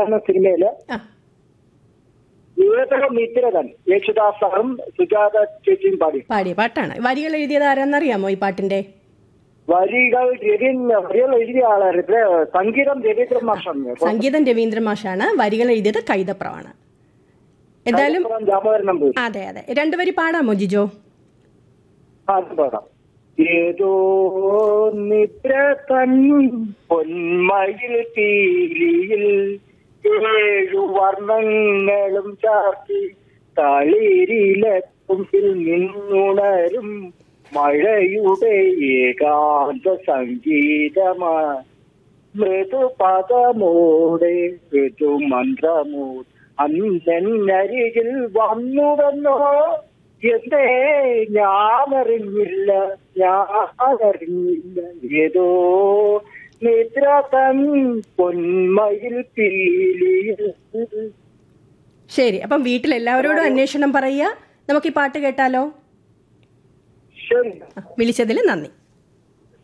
എന്ന സിനിമയില് ആ ഏതോ മിത്രകൻ യേശുദാസ് സാറും സുജാത ചേച്ചിയും പാടി പാടിയ പാട്ടാണ് വരികൾ എഴുതിയത് ആരാന്നറിയാമോ ഈ പാട്ടിന്റെ വരികൾ രവീന്ദ്ര വരികൾ എഴുതിയ ആളാണ് ഇത് സംഗീതം രവീന്ദ്ര മാഷാണ് സംഗീതം രവീന്ദ്ര മാഷാണ് വരികൾ എഴുതിയത് കൈതപ്രമാണ് എന്തായാലും ദാമോദരൻ നമ്പൂരി അതെ അതെ രണ്ടുപേരി പാടാമോ ജിജോ ആ, അത് പാടാം ഏതോ നിദ്ര തൻ പൊന്മയിൽ തീലിയിൽ ഏഴു വർണ്ണങ്ങളും ചാർത്തി തളിരിലെത്തുമ്പിൽ നിന്നുണരും മഴയുടെ ഏകാന്ത സംഗീതമാ മൃദുപദമോടെ ഋതുമന്ത്രമോ അന്നരികിൽ വന്നുവെന്നോ എന്തേ ഞാനറിഞ്ഞില്ല ഞാനറിഞ്ഞില്ല ഏതോ നിദ്ര തൻ പൊന്മയിൽ പീലിയിൽ ശരി അപ്പം വീട്ടിൽ എല്ലാവരോടും അന്വേഷണം പറയുക നമുക്ക് ഈ പാട്ട് കേട്ടാലോ ശരി ആ, വിളിച്ചതിൽ നന്ദി